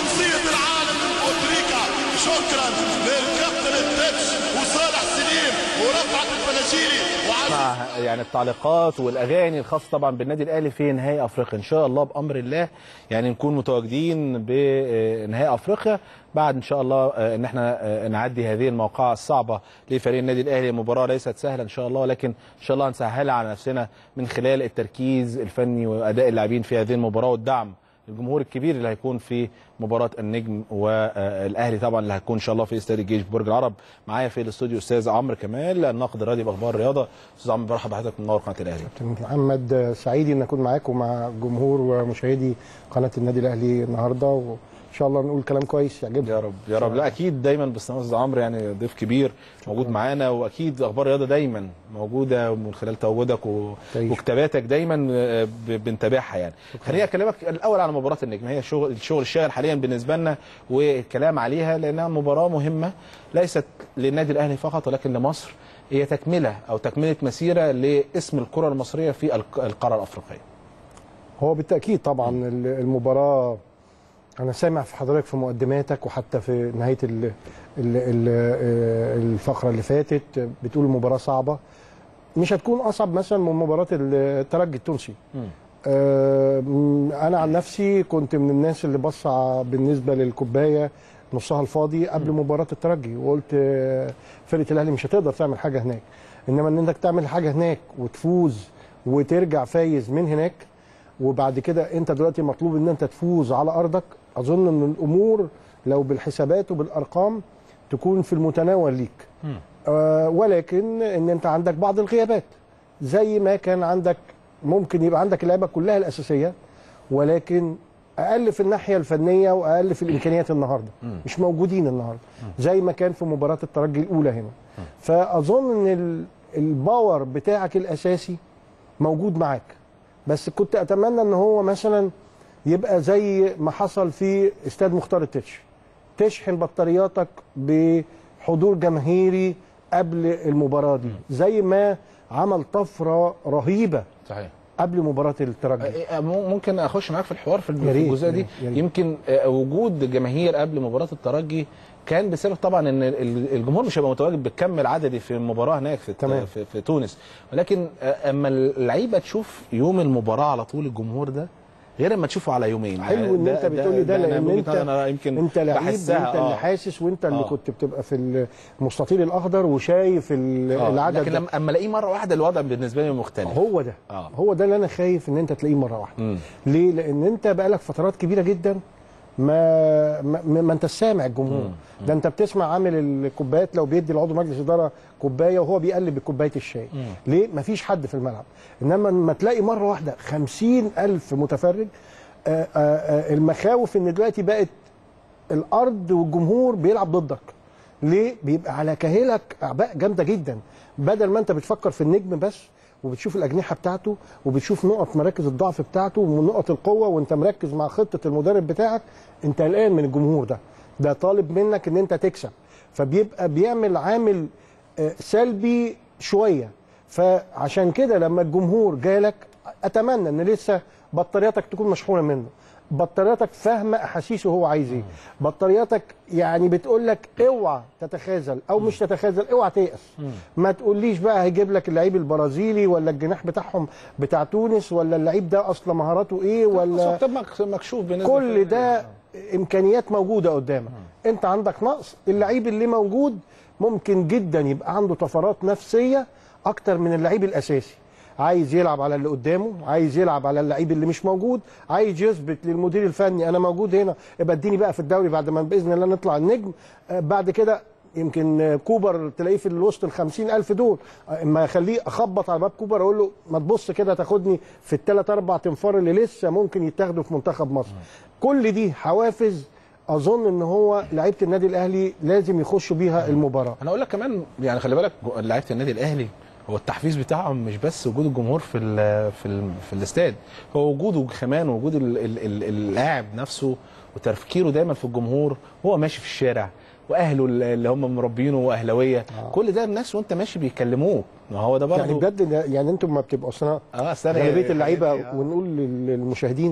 شمسية العالم من بوتريكا شكرا للكابتن التتش وصالح سليم ورفعت الفلاجيلي وعزيز مع يعني التعليقات والاغاني الخاصه طبعا بالنادي الاهلي في نهائي افريقيا ان شاء الله بامر الله يعني نكون متواجدين بنهائي افريقيا بعد ان شاء الله آه، ان احنا آه، نعدي هذه الموقعه الصعبه لفريق النادي الاهلي مباراه ليست سهله ان شاء الله لكن ان شاء الله هنسهلها على نفسنا من خلال التركيز الفني واداء اللاعبين في هذه المباراه والدعم الجمهور الكبير اللي هيكون في مباراه النجم والاهلي طبعا اللي هتكون ان شاء الله في استاد الجيش برج العرب معايا في الاستوديو استاذ عمرو كمال الناقد الرياضي باخبار الرياضه استاذ عمرو برحب بحضرتك من نور قناه الاهلي كابتن محمد سعيد ان اكون معاكم ومع جمهور ومشاهدي قناه النادي الاهلي النهارده وان شاء الله نقول كلام كويس يعجبكم يا رب يا رب لا اكيد دايما باستمرار استاذ عمرو يعني ضيف كبير موجود معانا واكيد اخبار الرياضه دايما موجوده من خلال تواجدك و... تعيش. وكتاباتك دايما آه، ب- بنتابعها يعني خليني اكلمك الاول على مباراه النجم هي الشغل الشغل الشاغل حاليا بالنسبه لنا والكلام عليها لانها مباراه مهمه ليست للنادي الاهلي فقط ولكن لمصر هي تكمله او تكمله مسيره لاسم الكره المصريه في الق- القاره الافريقيه هو بالتاكيد طبعا ال- المباراه انا سامع في حضرتك في مقدماتك وحتى في نهايه ال ال ال الفقره اللي فاتت بتقول المباراه صعبه مش هتكون اصعب مثلا من مباراه الترجي التونسي آه، م- انا عن نفسي كنت من الناس اللي بص ع- بالنسبه للكوبايه نصها الفاضي قبل مباراه الترجي وقلت آه، فرقه الاهلي مش هتقدر تعمل حاجه هناك انما ان انك تعمل حاجه هناك وتفوز وترجع فايز من هناك وبعد كده انت دلوقتي مطلوب ان انت تفوز على ارضك اظن ان الامور لو بالحسابات وبالارقام تكون في المتناول ليك آه ولكن ان انت عندك بعض الغيابات زي ما كان عندك ممكن يبقى عندك اللعيبه كلها الاساسيه ولكن اقل في الناحيه الفنيه واقل في الامكانيات النهارده مش موجودين النهارده زي ما كان في مباراه الترجي الاولى هنا فاظن ان ال- الباور بتاعك الاساسي موجود معاك بس كنت اتمنى ان هو مثلا يبقى زي ما حصل في استاد مختار التتش تشحن بطارياتك بحضور جماهيري قبل المباراه دي زي ما عمل طفره رهيبه صحيح قبل مباراه الترجي آه، ممكن اخش معاك في الحوار في يا ريت، الجزئيه دي يا ريت. يمكن آه، وجود جماهير قبل مباراه الترجي كان بسبب طبعا ان ال- الجمهور مش هيبقى متواجد بالكم العددي في المباراه هناك في تمام. في, في تونس ولكن آه، اما اللعيبه تشوف يوم المباراه على طول الجمهور ده غير اما تشوفه على يومين حلو ان انت بتقولي ده أنا لان من وجهة انت نظري أنا يمكن انت لعيب بحسها، وانت اللي آه. حاسس وانت اللي آه. كنت بتبقى في المستطيل الاخضر وشايف ال- آه، العدد لكن ده. لما اما الاقيه مره واحده الوضع بالنسبه لي مختلف هو ده آه. هو ده اللي انا خايف ان انت تلاقيه مره واحده مم. ليه لان انت بقالك فترات كبيره جدا ما ما, ما انت سامع الجمهور ده انت بتسمع عامل الكوبايات لو بيدي العضو مجلس اداره كوبايه وهو بيقلب كوبايه الشاي ليه مفيش حد في الملعب انما لما تلاقي مره واحده خمسين الف متفرج آآ آآ المخاوف ان دلوقتي بقت الارض والجمهور بيلعب ضدك ليه بيبقى على كاهلك اعباء جامده جدا بدل ما انت بتفكر في النجم بس وبتشوف الاجنحه بتاعته وبتشوف نقط مراكز الضعف بتاعته ونقط القوه وانت مركز مع خطه المدرب بتاعك انت قلقان من الجمهور ده ده طالب منك ان انت تكسب فبيبقى بيعمل عامل آه، سلبي شويه فعشان كده لما الجمهور جالك اتمنى ان لسه بطارياتك تكون مشحونه منه بطارياتك فاهمه احاسيسه هو عايز ايه بطارياتك يعني بتقول لك اوعى تتخاذل او مش تتخاذل اوعى تيأس ما تقوليش بقى هيجيب لك اللعيب البرازيلي ولا الجناح بتاعهم بتاع تونس ولا اللعيب ده اصلا مهاراته ايه ولا طب مك- مكشوف بالنسبه كل ده امكانيات موجوده قدامك انت عندك نقص اللعيب اللي موجود ممكن جدا يبقى عنده طفرات نفسيه اكتر من اللعيب الاساسي عايز يلعب على اللي قدامه عايز يلعب على اللعيب اللي مش موجود عايز يثبت للمدير الفني انا موجود هنا يبقى اديني بقى في الدوري بعد ما باذن الله نطلع النجم آه، بعد كده يمكن آه، كوبر تلاقيه في الوسط ال 50000 دول آه، اما اخليه اخبط على باب كوبر اقول له ما تبص كده تاخدني في الثلاث اربع تنفار اللي لسه ممكن يتاخدوا في منتخب مصر كل دي حوافز اظن ان هو لعيبه النادي الاهلي لازم يخشوا بيها المباراه انا اقول لك كمان يعني خلي بالك جو- لعيبه النادي الاهلي هو التحفيز بتاعهم مش بس وجود الجمهور في ال في ال في الاستاد هو وجوده كمان وجود ال- ال- ال- اللاعب نفسه وتفكيره دايما في الجمهور وهو ماشي في الشارع واهله اللي هم مربينه واهلاويه آه. كل ده الناس وانت ماشي بيكلموك ما هو ده برضه يعني بجد ده- يعني انتوا ما بتبقوا اصلا اه استنى غالبيه اللعيبه آه. ونقول لل- للمشاهدين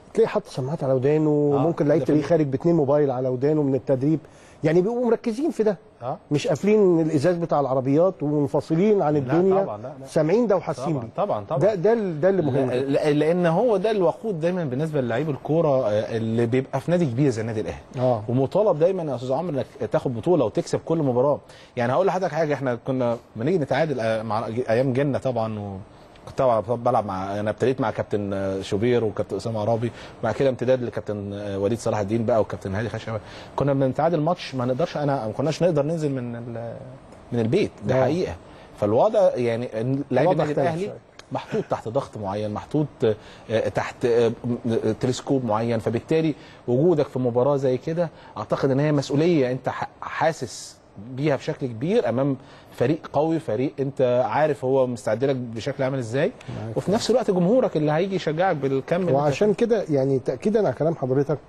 تلاقي حاطط سماعات على ودانه وممكن لعيب ده تلاقيه في- خارج باتنين موبايل على ودانه من التدريب يعني بيبقوا مركزين في ده اه مش قافلين الازاز بتاع العربيات ومنفصلين عن الدنيا طبعاً، لا، لا. سامعين ده وحاسين طبعا بيه طبعا طبعا ده ده ال- ده اللي مهم لا- لا- لان هو ده الوقود دايما بالنسبه للعيب الكوره آه، اللي بيبقى في نادي كبير زي النادي الاهلي اه ومطالب دايما يا استاذ عمرو انك تاخد بطوله وتكسب كل مباراه يعني هقول لحضرتك حاجه احنا كنا بنيجي نتعادل آه، مع ايام جنة طبعا و كنت طبعا بلعب مع انا ابتديت مع كابتن آه، شوبير وكابتن اسامه عرابي بعد كده امتداد لكابتن آه، وليد صلاح الدين بقى وكابتن هادي خشبه كنا بنتعادل ماتش ما نقدرش انا ما كناش نقدر ننزل من ال- من البيت ده آه. حقيقه فالوضع يعني لعيب الوضع النادي اختلف الاهلي شوية. محطوط تحت ضغط معين محطوط آه، تحت آه، م- تلسكوب معين فبالتالي وجودك في مباراه زي كده اعتقد ان هي مسؤوليه انت ح- حاسس بيها بشكل كبير امام فريق قوي فريق انت عارف هو مستعد لك بشكل عامل ازاي وفي نفس الوقت جمهورك اللي هيجي يشجعك بالكم اللي أنت وعشان كده يعني تاكيدا على كلام حضرتك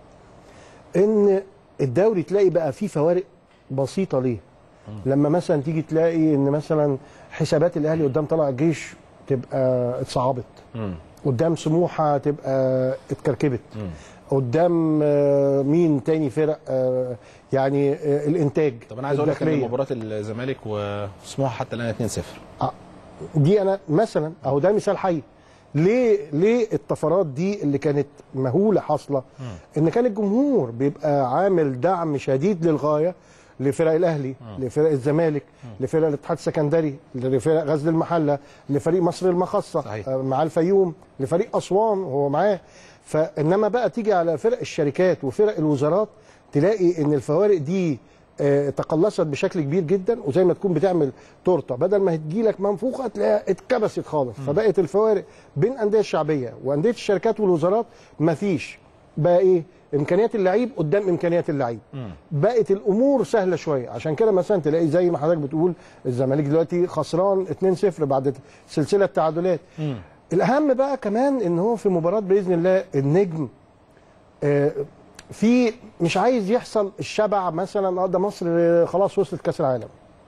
ان الدوري تلاقي بقى فيه فوارق بسيطه ليه لما مثلا تيجي تلاقي ان مثلا حسابات الاهلي قدام طلع الجيش تبقى اتصعبت مم. قدام سموحه تبقى اتكركبت قدام آه، مين تاني فرق آه، يعني آه، الانتاج طب انا عايز اقول لك ان الداخلية. مباراه الزمالك وسموحه حتى الان 2-0 آه، دي انا مثلا اهو ده مثال حي ليه ليه الطفرات دي اللي كانت مهوله حاصله ان كان الجمهور بيبقى عامل دعم شديد للغايه لفرق الاهلي لفرق الزمالك لفرق الاتحاد السكندري لفرق غزل المحله لفريق مصر المخصه صحيح. آه، مع الفيوم لفريق اسوان وهو معاه فانما بقى تيجي على فرق الشركات وفرق الوزارات تلاقي ان الفوارق دي آه، تقلصت بشكل كبير جدا وزي ما تكون بتعمل تورته بدل ما هتجيلك منفوخه تلاقيها اتكبست خالص فبقت الفوارق بين الانديه الشعبيه وانديه الشركات والوزارات مفيش بقى ايه امكانيات اللعيب قدام امكانيات اللعيب بقت الامور سهله شويه عشان كده مثلا تلاقي زي ما حضرتك بتقول الزمالك دلوقتي خسران 2-0 بعد سلسله تعادلات الاهم بقى كمان ان هو في مباراه باذن الله النجم آه، في مش عايز يحصل الشبع مثلا اه ده مصر آه، خلاص وصلت كاس العالم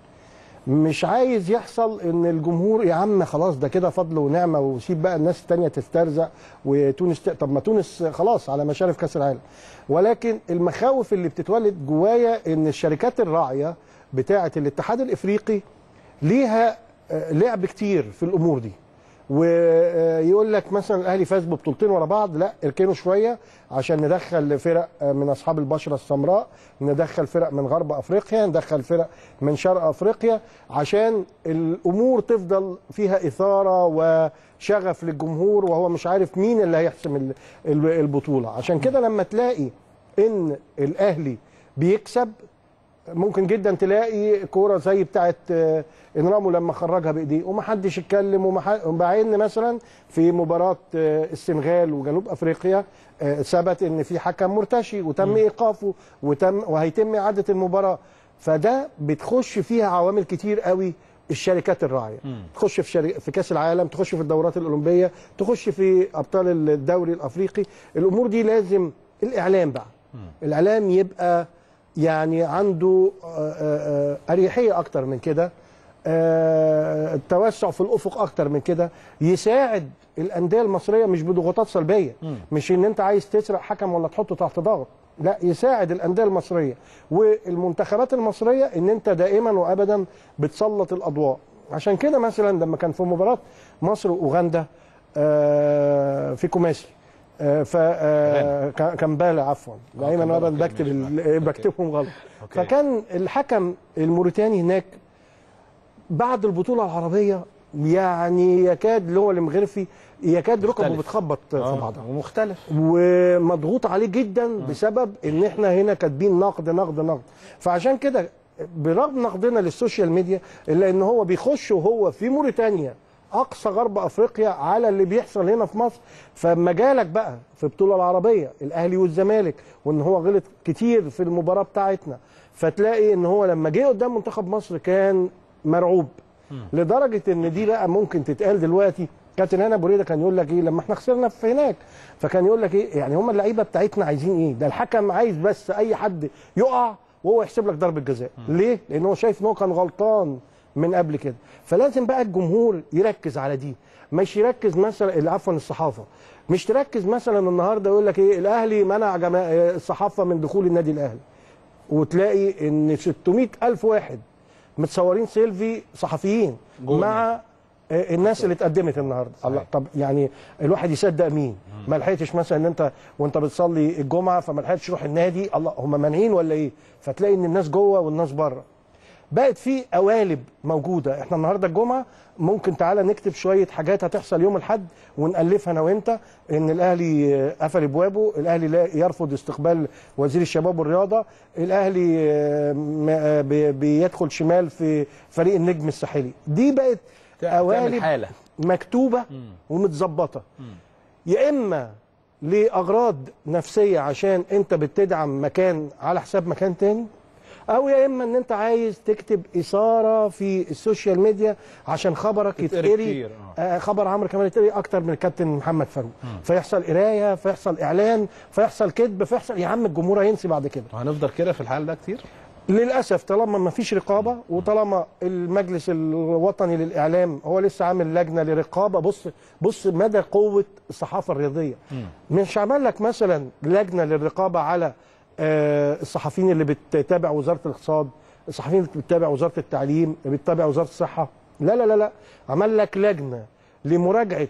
مش عايز يحصل ان الجمهور يا عم خلاص ده كده فضل ونعمه وسيب بقى الناس التانية تسترزق وتونس ت... طب ما تونس خلاص على مشارف كاس العالم ولكن المخاوف اللي بتتولد جوايا ان الشركات الراعيه بتاعه الاتحاد الافريقي ليها آه، لعب كتير في الامور دي ويقول لك مثلا الاهلي فاز ببطولتين ورا بعض لا اركنوا شويه عشان ندخل فرق من اصحاب البشره السمراء ندخل فرق من غرب افريقيا ندخل فرق من شرق افريقيا عشان الامور تفضل فيها اثاره وشغف للجمهور وهو مش عارف مين اللي هيحسم ال- ال- البطوله عشان كده لما تلاقي ان الاهلي بيكسب ممكن جدا تلاقي كوره زي بتاعه آه، انرامو لما خرجها بايديه ومحدش اتكلم ومح- مع ان مثلا في مباراه آه، السنغال وجنوب افريقيا آه، ثبت ان في حكم مرتشي وتم ايقافه وتم وهيتم اعاده المباراه فده بتخش فيها عوامل كتير قوي الشركات الراعيه تخش في شري... في كاس العالم تخش في الدورات الاولمبيه تخش في ابطال الدوري الافريقي الامور دي لازم الاعلام بقى الاعلام يبقى يعني عنده آه، آه، آه، اريحيه اكتر من كده آه، التوسع في الافق اكتر من كده يساعد الانديه المصريه مش بضغوطات سلبيه مش ان انت عايز تسرق حكم ولا تحطه تحت ضغط لا يساعد الانديه المصريه والمنتخبات المصريه ان انت دائما وابدا بتسلط الاضواء عشان كده مثلا لما كان في مباراه مصر واوغندا آه، في كوماسي آه، ف آه، كان- كامبالا عفوا دايما كامبالا، وابدا أوكي، بكتب ماشي. ال- بكتبهم غلط أوكي. فكان الحكم الموريتاني هناك بعد البطوله العربيه يعني يكاد اللي هو المغرفي يكاد ركبه مختلف. بتخبط في آه، بعضها ومختلف ومضغوط عليه جدا بسبب ان احنا هنا كاتبين نقد نقد نقد فعشان كده برغم نقدنا للسوشيال ميديا الا ان هو بيخش وهو في موريتانيا اقصى غرب افريقيا على اللي بيحصل هنا في مصر فما جالك بقى في البطوله العربيه الاهلي والزمالك وان هو غلط كتير في المباراه بتاعتنا فتلاقي ان هو لما جه قدام منتخب مصر كان مرعوب لدرجه ان دي بقى ممكن تتقال دلوقتي كابتن هنا ابو ريده كان يقول لك ايه لما احنا خسرنا في هناك فكان يقول لك ايه يعني هم اللعيبه بتاعتنا عايزين ايه ده الحكم عايز بس اي حد يقع وهو يحسب لك ضربه جزاء ليه لان هو شايف ان هو كان غلطان من قبل كده فلازم بقى الجمهور يركز على دي مش يركز مثلا عفوا الصحافه مش تركز مثلا النهارده يقول لك ايه الاهلي منع جما... الصحافه من دخول النادي الاهلي وتلاقي ان 600 الف واحد متصورين سيلفي صحفيين جوه مع آه، الناس اللي اتقدمت النهارده الله طب يعني الواحد يصدق مين ما لحقتش مثلا ان انت وانت بتصلي الجمعه فما لحقتش تروح النادي الله هم مانعين ولا ايه فتلاقي ان الناس جوه والناس بره بقت في قوالب موجوده احنا النهارده الجمعه ممكن تعالى نكتب شويه حاجات هتحصل يوم الاحد ونالفها انا وانت ان الاهلي آه، قفل ابوابه الاهلي لا يرفض استقبال وزير الشباب والرياضه الاهلي آه، م- آه، بي- بيدخل شمال في فريق النجم الساحلي دي بقت تعمل قوالب حاله مكتوبه ومتظبطه يا اما لاغراض نفسيه عشان انت بتدعم مكان على حساب مكان تاني او يا اما ان انت عايز تكتب اثاره في السوشيال ميديا عشان خبرك يتقري يتقري كتير، آه خبر عمرو كمال يتقري اكتر من الكابتن محمد فاروق فيحصل قرايه فيحصل اعلان فيحصل كذب فيحصل يا عم الجمهور هينسي بعد كده وهنفضل كده في الحال ده كتير للاسف طالما ما فيش رقابه وطالما المجلس الوطني للاعلام هو لسه عامل لجنه لرقابه بص بص مدى قوه الصحافه الرياضيه مش عمل لك مثلا لجنه للرقابه على آه، الصحفيين اللي بتتابع وزاره الاقتصاد الصحفيين اللي بتتابع وزاره التعليم اللي بتتابع وزاره الصحه لا لا لا لا عمل لك لجنه لمراجعه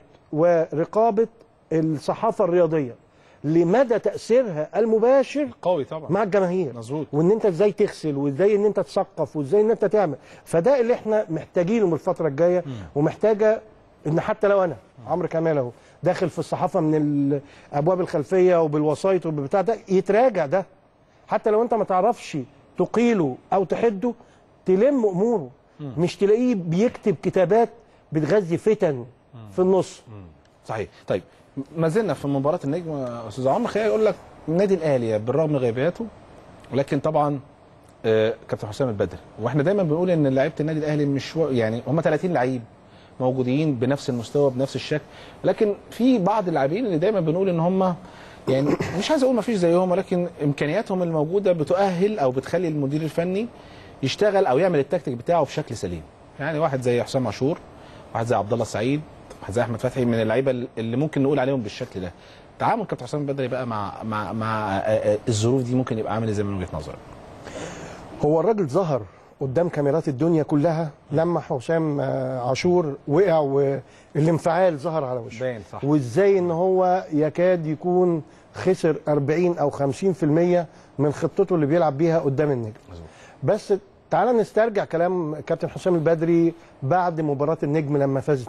ورقابه الصحافه الرياضيه لمدى تاثيرها المباشر قوي طبعا مع الجماهير مظبوط. وان انت ازاي تغسل وازاي ان انت تثقف وازاي ان انت تعمل فده اللي احنا محتاجينه من الفتره الجايه ومحتاجه ان حتى لو انا عمرو كمال اهو داخل في الصحافه من الابواب الخلفيه وبالوسايط وبالبتاع ده يتراجع ده حتى لو انت ما تعرفش تقيله او تحده تلم اموره مش تلاقيه بيكتب كتابات بتغذي فتن في النص صحيح طيب ما زلنا في مباراه النجم يا استاذ عمرو خليني اقول لك النادي الاهلي بالرغم من غياباته ولكن طبعا آه، كابتن حسام البدري واحنا دايما بنقول ان لعيبه النادي الاهلي مش و... يعني هم 30 لعيب موجودين بنفس المستوى بنفس الشكل لكن في بعض اللاعبين اللي دايما بنقول ان هم يعني مش عايز اقول ما فيش زيهم ولكن امكانياتهم الموجوده بتؤهل او بتخلي المدير الفني يشتغل او يعمل التكتيك بتاعه بشكل سليم يعني واحد زي حسام عاشور واحد زي عبد الله السعيد واحد زي احمد فتحي من اللعيبه اللي ممكن نقول عليهم بالشكل ده تعامل كابتن حسام البدري بقى مع مع مع آه، آه، الظروف دي ممكن يبقى عامل ازاي من وجهه نظرك هو الراجل ظهر قدام كاميرات الدنيا كلها لما حسام آه، عاشور وقع والانفعال ظهر على وشه باين صح. وازاي ان هو يكاد يكون خسر 40 او 50% من خطته اللي بيلعب بيها قدام النجم بس تعال نسترجع كلام كابتن حسام البدري بعد مباراة النجم لما فاز 2-1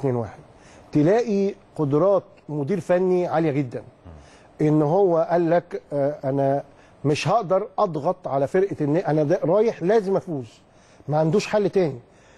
تلاقي قدرات مدير فني عالية جدا ان هو قال لك آه، انا مش هقدر اضغط على فرقه الن... انا ده رايح لازم افوز ما عندوش حل تاني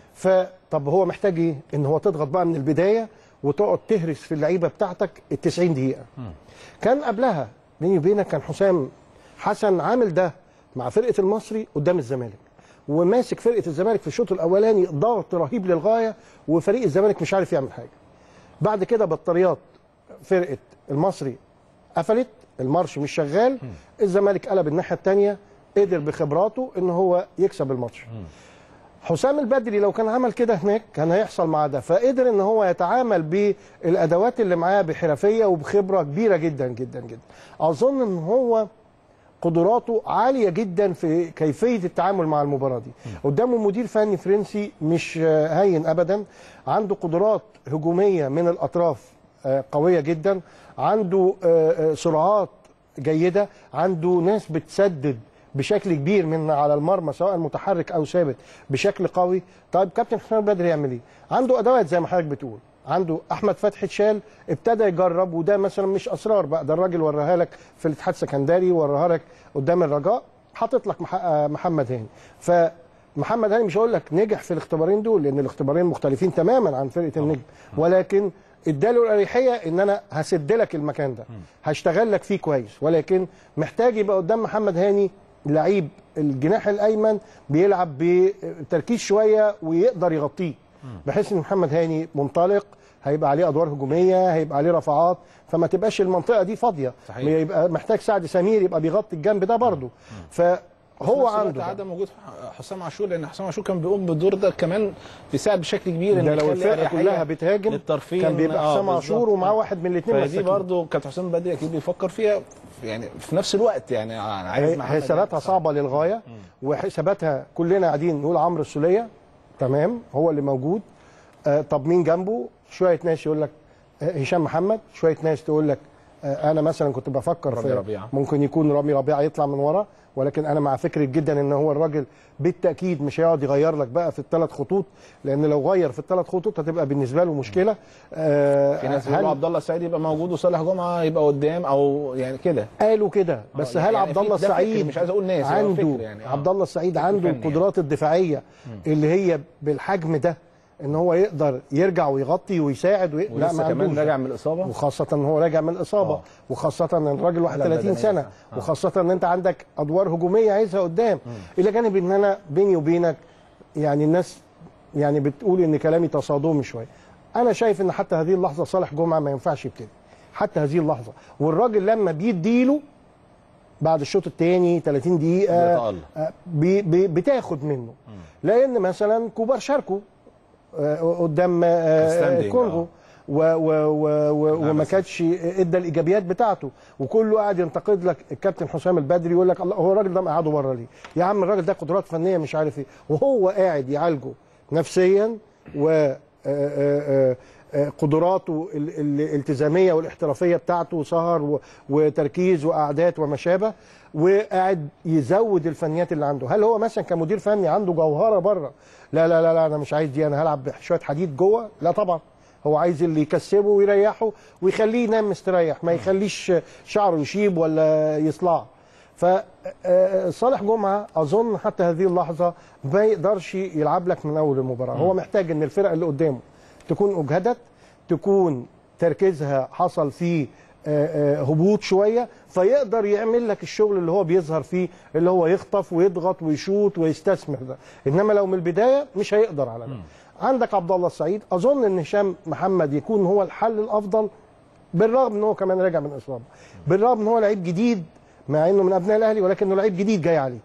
فطب هو محتاج ايه ان هو تضغط بقى من البدايه وتقعد تهرس في اللعيبه بتاعتك ال 90 دقيقه كان قبلها بيني وبينك كان حسام حسن عامل ده مع فرقه المصري قدام الزمالك وماسك فرقه الزمالك في الشوط الاولاني ضغط رهيب للغايه وفريق الزمالك مش عارف يعمل حاجه بعد كده بطاريات فرقه المصري قفلت المارش مش شغال الزمالك قلب الناحيه الثانيه قدر بخبراته ان هو يكسب الماتش حسام البدري لو كان عمل كده هناك كان هيحصل معاه ده فقدر ان هو يتعامل بالادوات اللي معاه بحرفيه وبخبره كبيره جدا جدا جدا اظن ان هو قدراته عاليه جدا في كيفيه التعامل مع المباراه دي قدامه مدير فني فرنسي مش آه، هين ابدا عنده قدرات هجوميه من الاطراف آه، قويه جدا عنده آه، آه، سرعات جيده عنده ناس بتسدد بشكل كبير من على المرمى سواء متحرك او ثابت بشكل قوي طيب كابتن حسام البدري يعمل ايه عنده ادوات زي ما حضرتك بتقول عنده احمد فتحي اتشال ابتدى يجرب وده مثلا مش اسرار بقى ده الراجل وراها لك في الاتحاد السكندري وراها لك قدام الرجاء حاطط لك مح- آه، محمد هاني فمحمد هاني مش هقول لك نجح في الاختبارين دول لان الاختبارين مختلفين تماما عن فرقه النجم ولكن اداله الاريحيه ان انا هسد لك المكان ده هشتغل لك فيه كويس ولكن محتاج يبقى قدام محمد هاني لعيب الجناح الايمن بيلعب بتركيز شويه ويقدر يغطيه بحيث ان محمد هاني منطلق هيبقى عليه ادوار هجوميه هيبقى عليه رفعات فما تبقاش المنطقه دي فاضيه صحيح. يبقى محتاج سعد سمير يبقى بيغطي الجنب ده برضه وفي هو نفس الوقت عنده ده. عدم وجود حسام عاشور لان حسام عاشور كان بيقوم بالدور ده كمان بيساعد بشكل كبير ان ده لو يخلي الفرقه أريحية كلها بتهاجم للترفيه كان بيبقى آه، حسام عاشور بالظبط. ومعاه واحد من الاثنين فدي مساكين. برضه كابتن حسام بدري اكيد بيفكر فيها يعني في نفس الوقت يعني انا عايز هي- محمد حساباتها يبقى- صعبه للغايه وحساباتها كلنا قاعدين نقول عمرو السوليه تمام هو اللي موجود آه طب مين جنبه شويه ناس يقول لك آه هشام محمد شويه ناس تقول لك آه انا مثلا كنت بفكر رامي في ربيعة. ممكن يكون رامي ربيعه يطلع من ورا ولكن انا مع فكره جدا ان هو الراجل بالتاكيد مش هيقعد يغير لك بقى في الثلاث خطوط لان لو غير في الثلاث خطوط هتبقى بالنسبه له مشكله آه في ناس هل- بيقولوا عبد الله السعيد يبقى موجود وصالح جمعه يبقى قدام او يعني كده قالوا كده بس آه، هل يعني عبد في- الله ده فكر، السعيد مش عايز أقول ناس، هو عنده فكر يعني، آه. عبد الله السعيد عنده فني يعني. القدرات الدفاعيه اللي هي بالحجم ده ان هو يقدر يرجع ويغطي ويساعد وي... لا ولسه ما كمان عندوش راجع من الاصابه وخاصة ان هو راجع من الاصابة آه. وخاصة ان الراجل 31 بدنية. سنة آه. وخاصة ان انت عندك ادوار هجومية عايزها قدام الى جانب ان انا بيني وبينك يعني الناس يعني بتقول ان كلامي تصادمي شوية انا شايف ان حتى هذه اللحظة صالح جمعة ما ينفعش يبتدي حتى هذه اللحظة والراجل لما بيديله بعد الشوط الثاني 30 دقيقة بيتألق. آه، بي بي بتاخد منه لان مثلا كوبر شاركوا آه، قدام آه، Standing، الكونغو آه. و و و و وما بس- كانش ادى الايجابيات بتاعته وكله قاعد ينتقد لك الكابتن حسام البدري يقول لك الله هو الراجل ده مقعده بره ليه؟ يا عم الراجل ده قدرات فنيه مش عارف ايه وهو قاعد يعالجه نفسيا و آه، آه، آه، قدراته ال- ال- الالتزاميه والاحترافيه بتاعته سهر و- وتركيز وقعدات وما شابه وقاعد يزود الفنيات اللي عنده هل هو مثلا كمدير فني عنده جوهره بره لا لا لا لا انا مش عايز دي انا هلعب بشويه حديد جوه لا طبعا هو عايز اللي يكسبه ويريحه ويخليه ينام مستريح ما يخليش شعره يشيب ولا يصلع فصالح جمعه اظن حتى هذه اللحظه ما يقدرش يلعب لك من اول المباراه هو محتاج ان الفرقه اللي قدامه تكون اجهدت تكون تركيزها حصل فيه آه، آه، هبوط شويه فيقدر يعمل لك الشغل اللي هو بيظهر فيه اللي هو يخطف ويضغط ويشوط ويستثمر ده انما لو من البدايه مش هيقدر على ده عندك عبد الله السعيد اظن ان هشام محمد يكون هو الحل الافضل بالرغم ان هو كمان راجع من اصابه بالرغم ان هو لعيب جديد مع انه من ابناء الاهلي ولكنه لعيب جديد جاي عليه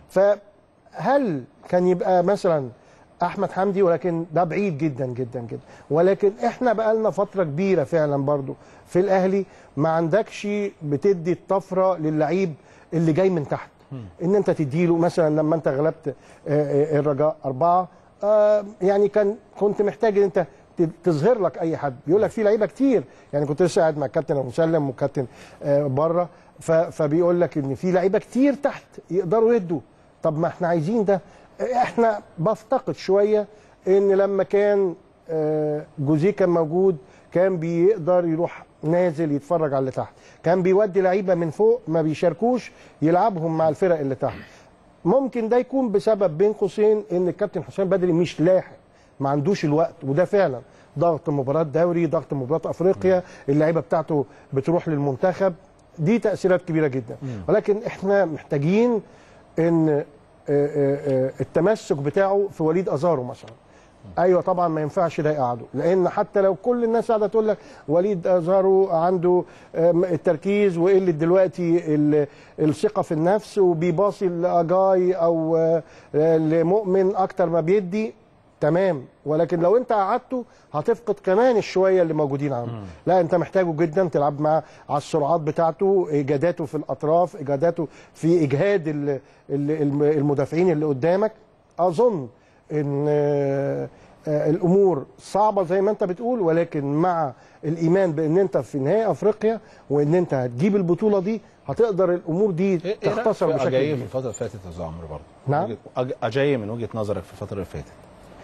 فهل كان يبقى مثلا احمد حمدي ولكن ده بعيد جدا جدا جدا ولكن احنا بقالنا فتره كبيره فعلا برضو في الاهلي ما عندكش بتدي الطفره للعيب اللي جاي من تحت ان انت تديله مثلا لما انت غلبت آه، آه، الرجاء اربعه آه، يعني كان كنت محتاج ان انت ت- تظهر لك اي حد بيقول لك في لعيبه كتير يعني كنت لسه قاعد مع الكابتن ابو مسلم والكابتن آه، بره ف- فبيقول لك ان في لعيبه كتير تحت يقدروا يدوا طب ما احنا عايزين ده احنا بفتقد شويه ان لما كان آه، جوزيه كان موجود كان بيقدر يروح نازل يتفرج على اللي تحت كان بيودي لعيبه من فوق ما بيشاركوش يلعبهم مع الفرق اللي تحت ممكن ده يكون بسبب بين قوسين ان الكابتن حسام بدري مش لاحق ما عندوش الوقت وده فعلا ضغط مباراه دوري ضغط مباراه افريقيا اللعيبه بتاعته بتروح للمنتخب دي تاثيرات كبيره جدا ولكن احنا محتاجين ان آه، آه، آه، التمسك بتاعه في وليد ازارو مثلا ايوه طبعا ما ينفعش ده يقعده لان حتى لو كل الناس قاعده تقول لك وليد ازارو عنده آم، التركيز وقله دلوقتي ال- الثقه في النفس وبيباصي لاجاي او آه، لمؤمن اكتر ما بيدي تمام ولكن لو انت قعدته هتفقد كمان الشويه اللي موجودين عنده لا انت محتاجه جدا تلعب معاه على السرعات بتاعته اجاداته في الاطراف اجاداته في اجهاد ال- ال- الم- المدافعين اللي قدامك اظن ان آه، آه، الامور صعبه زي ما انت بتقول ولكن مع الايمان بان انت في نهائي افريقيا وان انت هتجيب البطوله دي هتقدر الامور دي ايه إيه رأيك تختصر في بشكل أجاييه في كبير الفتره اللي فاتت يا أستاذ عمرو برضه نعم. وجهة- أج- اجاييه من وجهه نظرك في الفتره اللي فاتت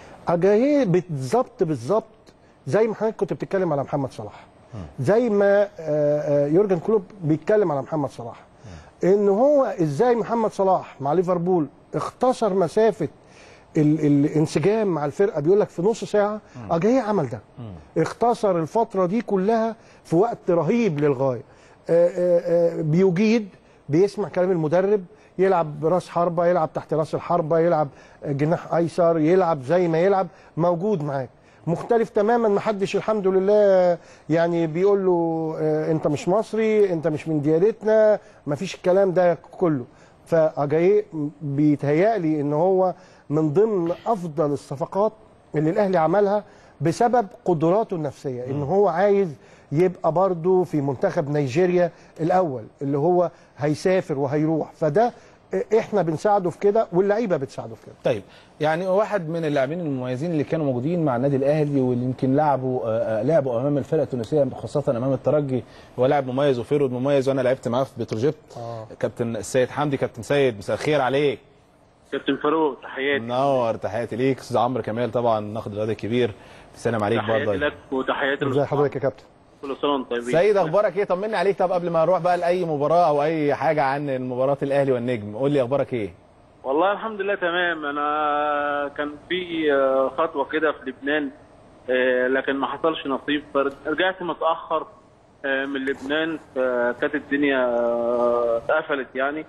اجاييه بالظبط بالظبط زي ما حضرتك كنت بتتكلم على محمد صلاح زي ما آه، آه، يورجن كلوب بيتكلم على محمد صلاح ان هو ازاي محمد صلاح مع ليفربول اختصر مسافه ال- الانسجام مع الفرقه بيقول لك في نص ساعه اجاييه عمل ده اختصر الفتره دي كلها في وقت رهيب للغايه آه، آه، آه، بيجيد بيسمع كلام المدرب يلعب راس حربه يلعب تحت راس الحربه يلعب جناح ايسر يلعب زي ما يلعب موجود معاك مختلف تماما ما حدش الحمد لله يعني بيقول له آه، انت مش مصري انت مش من ديانتنا ما فيش الكلام ده كله فاجاييه بيتهيألي ان هو من ضمن افضل الصفقات اللي الاهلي عملها بسبب قدراته النفسيه ان هو عايز يبقى برضه في منتخب نيجيريا الاول اللي هو هيسافر وهيروح فده احنا بنساعده في كده واللعيبه بتساعده في كده طيب يعني واحد من اللاعبين المميزين اللي كانوا موجودين مع النادي الاهلي واللي يمكن لعبوا آه، آه، لعبوا امام الفرق التونسيه خاصه امام الترجي هو لاعب مميز وفيرود مميز وانا لعبت معاه في بتروجيت آه. كابتن السيد حمدي كابتن سيد مساء الخير عليك كابتن فاروق تحياتي منور تحياتي ليك استاذ عمرو كمال طبعا ناخد الرياضي الكبير بسلام عليك تحياتي برضه لك وتحياتي ازي حضرتك يا كابتن كل سنه وانتم طيبين سيد اخبارك ايه طمني عليك طب قبل ما نروح بقى لاي مباراه او اي حاجه عن مباراه الاهلي والنجم قول لي اخبارك ايه والله الحمد لله تمام انا كان في آه، خطوه كده في لبنان آه، لكن ما حصلش نصيب فرجعت متاخر آه، من لبنان فكانت الدنيا آه، اتقفلت يعني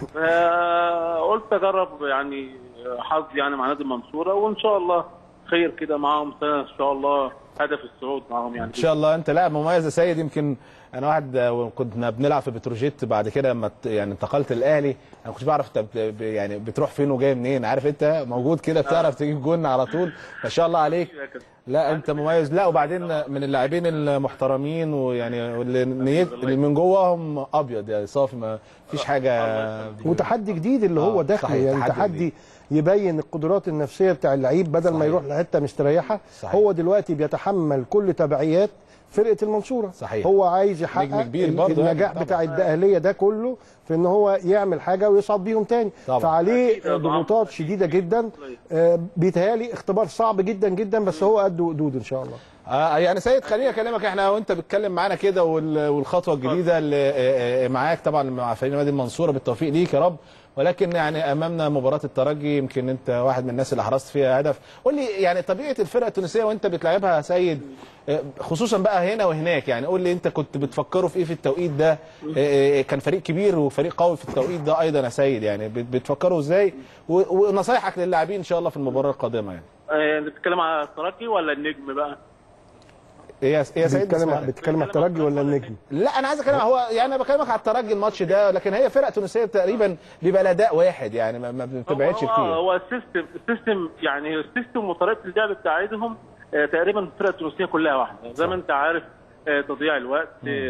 فقلت اجرب يعني حظي يعني مع نادي المنصوره وان شاء الله خير كده معاهم سنه ان شاء الله هدف الصعود معاهم يعني ان شاء الله انت لاعب مميز يا سيد يمكن انا واحد آه، كنا بنلعب في بتروجيت بعد كده لما ت- يعني انتقلت الاهلي انا ما كنتش بعرف انت بت- ب- يعني بتروح فين وجاي منين عارف انت موجود كده بتعرف تجيب جون على طول ما شاء الله عليك لا انت مميز لا وبعدين من اللاعبين المحترمين ويعني واللي نيت اللي من جواهم ابيض يعني صافي ما فيش حاجه وتحدي جديد اللي هو آه، داخل صحيح، يعني تحدي تحدي جديد. يبين القدرات النفسيه بتاع اللعيب بدل ما صحيح. يروح لحته مستريحه صحيح. هو دلوقتي بيتحمل كل تبعيات فرقه المنصوره صحيح. هو عايز يحقق نجم كبير ال- برضه يعني، النجاح طبعا. بتاع الدقهليه ده كله في ان هو يعمل حاجه ويصعد بيهم تاني طبعا. فعليه أكيد يا ضغوطات أكيد. شديده جدا آه، بيتهيألي اختبار صعب جدا جدا بس هو قد وقدود ان شاء الله آه يعني سيد خليني اكلمك احنا وانت بتتكلم معانا كده وال- والخطوه الجديده اللي آه، آه، معاك طبعا مع فريق نادي المنصوره بالتوفيق ليك يا رب ولكن يعني امامنا مباراه الترجي يمكن انت واحد من الناس اللي حرصت فيها هدف قول لي يعني طبيعه الفرقه التونسيه وانت بتلعبها يا سيد آه، خصوصا بقى هنا وهناك يعني قول لي انت كنت بتفكروا في ايه في التوقيت ده آه، آه، كان فريق كبير وفريق قوي في التوقيت ده ايضا يا سيد يعني بت- بتفكروا ازاي و- ونصايحك للاعبين ان شاء الله في المباراه القادمه يعني آه، نتكلم على الترجي ولا النجم بقى؟ ايه يا إيه يا سيد بتتكلم بسمعك. بتتكلم على الترجي ولا النجم لا انا عايز اتكلم هو يعني انا بكلمك على الترجي الماتش ده لكن هي فرق تونسيه تقريبا بيبقى الاداء واحد يعني ما ما بتبعدش هو كتير هو السيستم السيستم يعني السيستم وطريقه اللعب بتاعتهم آه، تقريبا الفرق التونسيه كلها واحده زي ما انت عارف آه، تضييع الوقت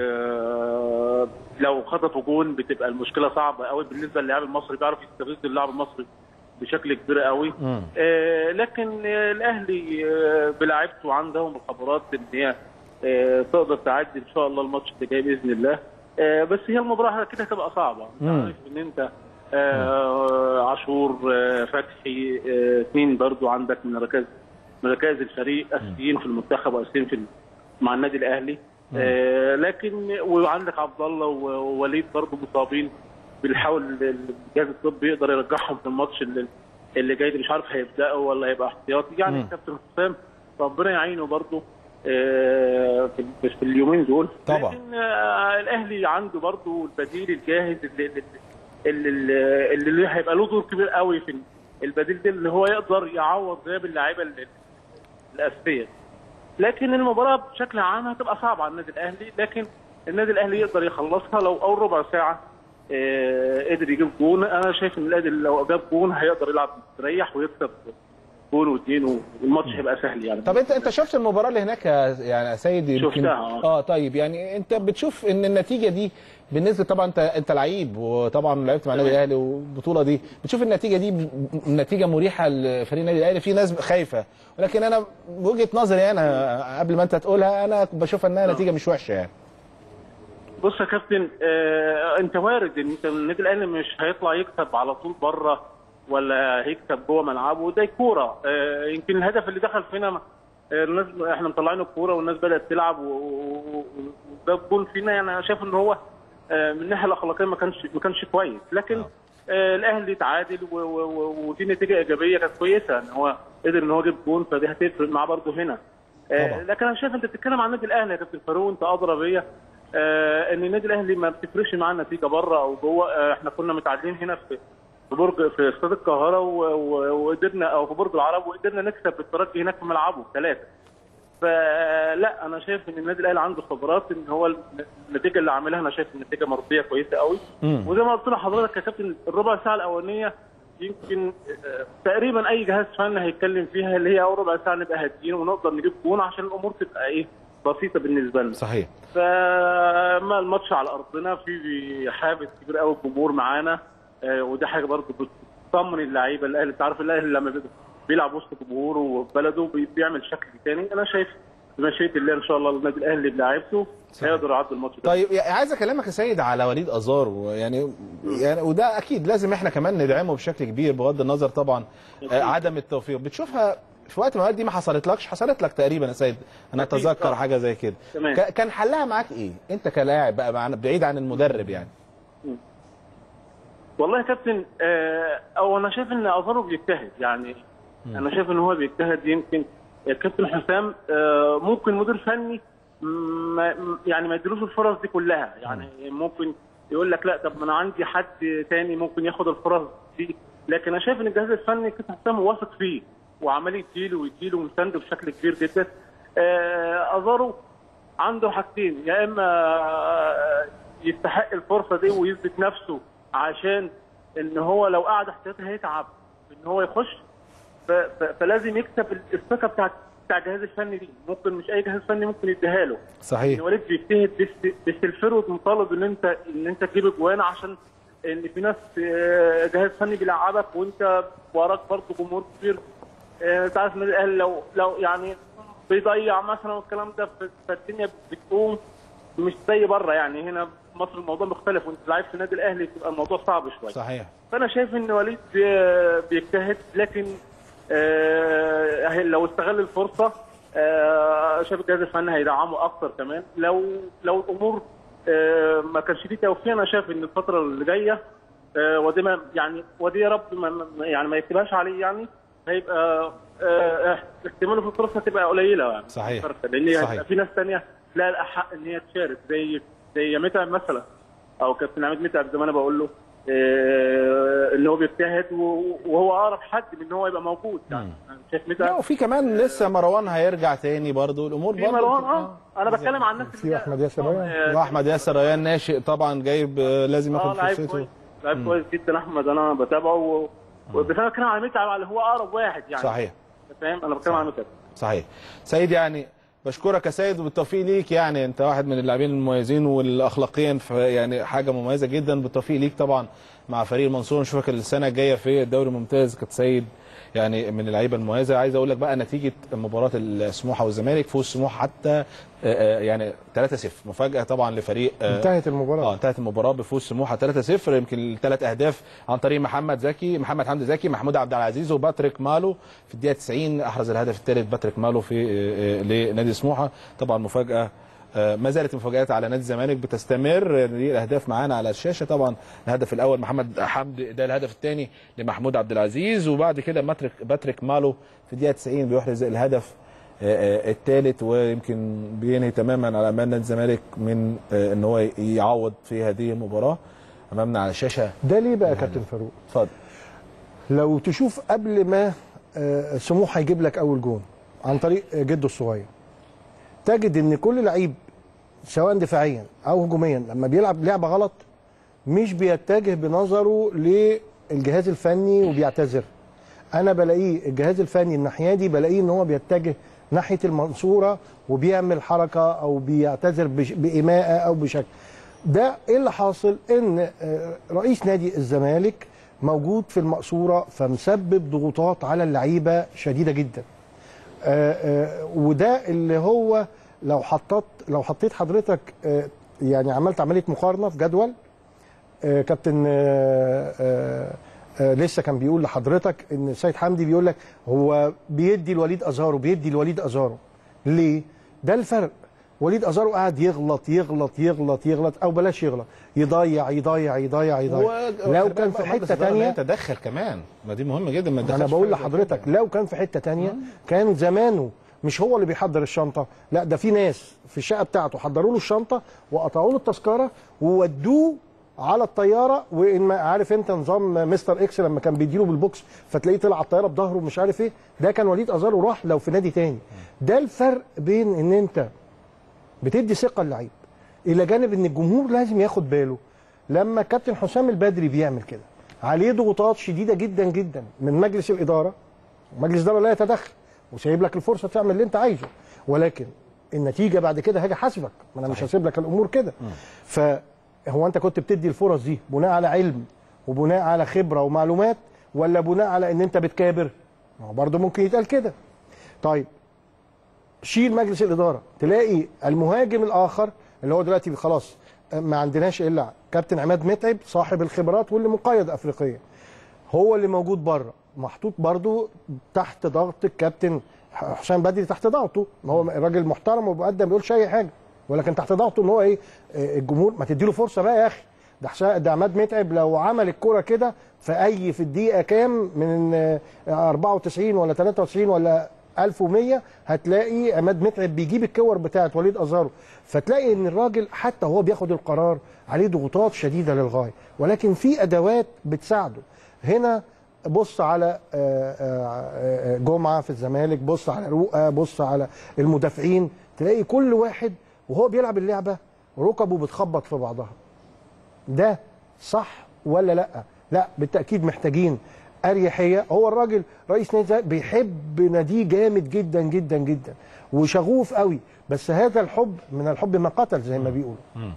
آه، لو خطفوا جون بتبقى المشكله صعبه قوي بالنسبه للاعب المصري بيعرف يستفز اللاعب المصري بشكل كبير قوي آه، لكن آه، الاهلي آه، بلاعيبته عندهم الخبرات ان هي آه، تقدر تعدي ان شاء الله الماتش اللي جاي باذن الله آه، بس هي المباراه كده هتبقى صعبه انت عارف ان انت آه، عاشور آه، فتحي آه، اثنين برضو عندك من ركائز من ركائز الفريق اساسيين في المنتخب واساسيين في مع النادي الاهلي آه، لكن وعندك عبد الله ووليد برضو مصابين بنحاول الجهاز الطبي يقدر يرجعهم في الماتش اللي, اللي جاي ده مش عارف هيبداوا ولا هيبقى احتياطي يعني مم. كابتن حسام ربنا يعينه برضو آه، في في اليومين دول طبعا. لكن آه، الاهلي عنده برضو البديل الجاهز اللي اللي, اللي, اللي, اللي هيبقى له دور كبير قوي في البديل ده اللي هو يقدر يعوض غياب اللعيبه ال- الاساسيه لكن المباراه بشكل عام هتبقى صعبه على النادي الاهلي لكن النادي الاهلي يقدر يخلصها لو اول ربع ساعه آه، قدر يجيب جون انا شايف ان الاهلي لو جاب جون هيقدر يلعب مستريح ويكسب جون واثنين والماتش هيبقى سهل يعني طب انت انت شفت المباراه اللي هناك يا يعني يا سيد يمكن- شفتها، اه. اه طيب يعني انت بتشوف ان النتيجه دي بالنسبه طبعا انت انت لعيب وطبعا لعبت مع النادي الاهلي والبطوله دي بتشوف النتيجه دي ب- نتيجه مريحه لفريق النادي الاهلي في ناس خايفه ولكن انا بوجهه نظري انا قبل ما انت تقولها انا بشوف انها نتيجه مش وحشه يعني بص يا كابتن آه انت وارد ان انت النادي الاهلي مش هيطلع يكسب على طول بره ولا هيكسب جوه ملعبه ده كوره آه يمكن الهدف اللي دخل فينا آه الناس احنا مطلعين الكوره والناس بدات تلعب و- و- وجاب جول فينا يعني انا شايف ان هو آه من الناحيه الاخلاقيه ما كانش ما كانش كويس لكن آه الاهلي تعادل و- و- و- ودي نتيجه ايجابيه كانت كويسه ان هو قدر ان هو يجيب جول فدي هتفرق معاه برضه هنا آه طبعا. لكن انا شايف انت بتتكلم عن النادي الاهلي يا كابتن فاروق انت ادرى بيا آه ان النادي الاهلي ما بتفرقش معاه النتيجه بره او جوه آه احنا كنا متعادلين هنا في في برج في استاد القاهره و- و- وقدرنا او في برج العرب وقدرنا نكسب الترجي هناك في ملعبه ثلاثه فلا انا شايف ان النادي الاهلي عنده خبرات ان هو النتيجه اللي عاملها انا شايف النتيجه مرضيه كويسه قوي مم. وزي ما قلت لحضرتك يا كابتن الربع ساعه الاولانيه يمكن آه، تقريبا اي جهاز فني هيتكلم فيها اللي هي اول ربع ساعه نبقى هاديين ونقدر نجيب جون عشان الامور تبقى ايه بسيطه بالنسبه لنا صحيح فما الماتش على ارضنا في حافز كبير قوي الجمهور معانا آه، وده حاجه برضه بتطمن اللعيبه الاهلي انت عارف الاهلي لما بي- بيلعب وسط جمهوره وبلده بي- بيعمل شكل تاني انا شايف بمشيئه الله ان شاء الله النادي الاهلي بلاعيبته هيقدر يعدي الماتش ده طيب يعني عايز اكلمك يا سيد على وليد ازار يعني يعني وده اكيد لازم احنا كمان ندعمه بشكل كبير بغض النظر طبعا آه، عدم التوفيق بتشوفها في وقت ما دي ما حصلتلكش حصلت لك تقريبا يا سيد انا أكيد اتذكر طبعا. حاجه زي كده تمام. ك- كان حلها معاك ايه انت كلاعب بقى معنا- بعيد عن المدرب يعني والله يا كابتن آه، او انا شايف ان ازارو بيجتهد يعني انا شايف ان هو بيجتهد يمكن الكابتن حسام آه، ممكن مدير فني ما يعني ما يديلوش الفرص دي كلها يعني ممكن يقول لك لا طب ما انا عندي حد تاني ممكن ياخد الفرص دي لكن انا شايف ان الجهاز الفني كابتن حسام واثق فيه وعمال يديله ويديله ومسانده بشكل كبير جدا آه، ازارو عنده حاجتين يا اما آه، يستحق الفرصه دي ويثبت نفسه عشان ان هو لو قعد احتياطي هيتعب ان هو يخش ف- ف- فلازم يكسب الثقه بتاعت بتاع الجهاز الفني دي ممكن مش اي جهاز فني ممكن يديها له صحيح ان وليد بيجتهد بس بس الفرود مطالب ان انت ان انت تجيب اجوان عشان ان في ناس آه، جهاز فني بيلعبك وانت وراك برضه جمهور كبير آه، انت عارف النادي الاهلي لو لو يعني بيضيع مثلا والكلام ده ف- فالدنيا بتقوم مش زي بره يعني هنا في مصر الموضوع مختلف وانت لعيب في النادي الاهلي بتبقى الموضوع صعب شويه صحيح فانا شايف ان وليد بي- بيجتهد لكن آه، أهي لو استغل الفرصه آه، شايف الجهاز الفني هيدعمه اكتر كمان لو لو الامور آه، ما كانش فيه توفيق انا شايف ان الفتره اللي جايه آه، ودي ما يعني ودي يا رب ما ما- يعني ما يكتبهاش عليه يعني هيبقى آه، احتماله في الفرصه تبقى قليله يعني صحيح. لان صحيح. هيبقى في ناس ثانيه لا الاحق ان هي تشارك زي زي متعب مثلا او كابتن عماد متعب زي ما انا بقول له آه، اللي هو بيجتهد و- وهو اقرب حد من ان هو يبقى موجود يعني أنا شايف لا متعب وفي كمان لسه مروان هيرجع تاني برضو الامور في برضو مروان اه انا بتكلم عن الناس في أحمد ياسر ريان. آه، واحمد ياسر ريان ناشئ طبعا جايب آه، لازم اه ياخد لعيب فرصته كويس لعيب كويس جدا احمد انا بتابعه و... بس انا بتكلم على متعب على هو اقرب واحد يعني صحيح أنت فاهم انا بتكلم على متعب صحيح سيد يعني بشكرك يا سيد وبالتوفيق ليك يعني انت واحد من اللاعبين المميزين والاخلاقيا ف- يعني حاجه مميزه جدا بالتوفيق ليك طبعا مع فريق المنصور نشوفك السنه الجايه في الدوري الممتاز كابتن سيد يعني من اللعيبه المميزه عايز اقول لك بقى نتيجه مباراه السموحه والزمالك فوز سموحه حتى آه، آه، يعني 3-0 مفاجاه طبعا لفريق آه، انتهت المباراه اه انتهت المباراه بفوز سموحه 3-0 يمكن الثلاث اهداف عن طريق محمد زكي محمد حمدي زكي محمود عبد العزيز وباتريك مالو في الدقيقه 90 احرز الهدف الثالث باتريك مالو في آه، آه، لنادي سموحه طبعا مفاجاه آه، ما زالت المفاجآت على نادي الزمالك بتستمر دي الاهداف معانا على الشاشه طبعا الهدف الاول محمد حمدي ده الهدف الثاني لمحمود عبد العزيز وبعد كده باتريك باتريك مالو في الدقيقه 90 بيحرز الهدف الثالث ويمكن بينهي تماما على امان نادي الزمالك من آه، ان هو يعوض في هذه المباراه امامنا على الشاشه ده ليه بقى يا كابتن فاروق اتفضل لو تشوف قبل ما آه، سموحه يجيب لك اول جون عن طريق آه، جده الصغير تجد ان كل لعيب سواء دفاعيا او هجوميا لما بيلعب لعبه غلط مش بيتجه بنظره للجهاز الفني وبيعتذر انا بلاقيه الجهاز الفني الناحيه دي بلاقيه ان هو بيتجه ناحيه المنصوره وبيعمل حركه او بيعتذر بش- بايماءه او بشكل ده ايه اللي حاصل ان آه، رئيس نادي الزمالك موجود في المقصوره فمسبب ضغوطات على اللعيبه شديده جدا آه، آه، وده اللي هو لو حطيت لو حطيت حضرتك آه، يعني عملت عمليه مقارنه في جدول آه، كابتن آه، آه، آه، لسه كان بيقول لحضرتك ان سيد حمدي بيقول لك هو بيدي الوليد ازارو بيدي الوليد ازارو ليه؟ ده الفرق وليد ازارو قاعد يغلط يغلط يغلط يغلط او بلاش يغلط يضيع يضيع يضيع يضيع لو كان في حته تانية تدخل كمان ما دي مهمه جدا ما انا تدخلش بقول في- لحضرتك لو كان في حته تانية كان زمانه مش هو اللي بيحضر الشنطه لا ده في ناس في الشقه بتاعته حضروا له الشنطه وقطعوا له التذكره وودوه على الطياره وان ما عارف انت نظام مستر اكس لما كان بيديله بالبوكس فتلاقيه طلع على الطياره بظهره مش عارف ايه ده كان وليد ازارو راح لو في نادي تاني ده الفرق بين ان انت بتدي ثقه للعيب الى جانب ان الجمهور لازم ياخد باله لما كابتن حسام البدري بيعمل كده عليه ضغوطات شديده جدا جدا من مجلس الاداره مجلس الاداره لا يتدخل وسايب لك الفرصه تعمل اللي انت عايزه ولكن النتيجه بعد كده هاجي حاسبك ما انا مش هسيب لك الامور كده فهو انت كنت بتدي الفرص دي بناء على علم وبناء على خبره ومعلومات ولا بناء على ان انت بتكابر ما هو برضه ممكن يتقال كده طيب شيل مجلس الاداره تلاقي المهاجم الاخر اللي هو دلوقتي خلاص ما عندناش الا كابتن عماد متعب صاحب الخبرات واللي مقيد افريقيا هو اللي موجود بره محطوط برضو تحت ضغط الكابتن حسام بدري تحت ضغطه ما هو راجل محترم ومؤدب ما بيقولش اي حاجه ولكن تحت ضغطه ان هو ايه آه، الجمهور ما تديله فرصه بقى يا اخي ده حسام ده عماد متعب لو عمل الكرة كده في اي في الدقيقه كام من آه، 94 ولا 93 ولا 1100 هتلاقي عماد متعب بيجيب الكور بتاعت وليد ازارو فتلاقي ان الراجل حتى هو بياخد القرار عليه ضغوطات شديده للغايه ولكن في ادوات بتساعده هنا بص على آه، آه، آه، جمعه في الزمالك بص على رؤى بص على المدافعين تلاقي كل واحد وهو بيلعب اللعبه ركبه بتخبط في بعضها ده صح ولا لا لا بالتاكيد محتاجين اريحيه هو الراجل رئيس نادي الزمالك بيحب ناديه جامد جدا جدا جدا وشغوف قوي بس هذا الحب من الحب ما قتل زي ما بيقولوا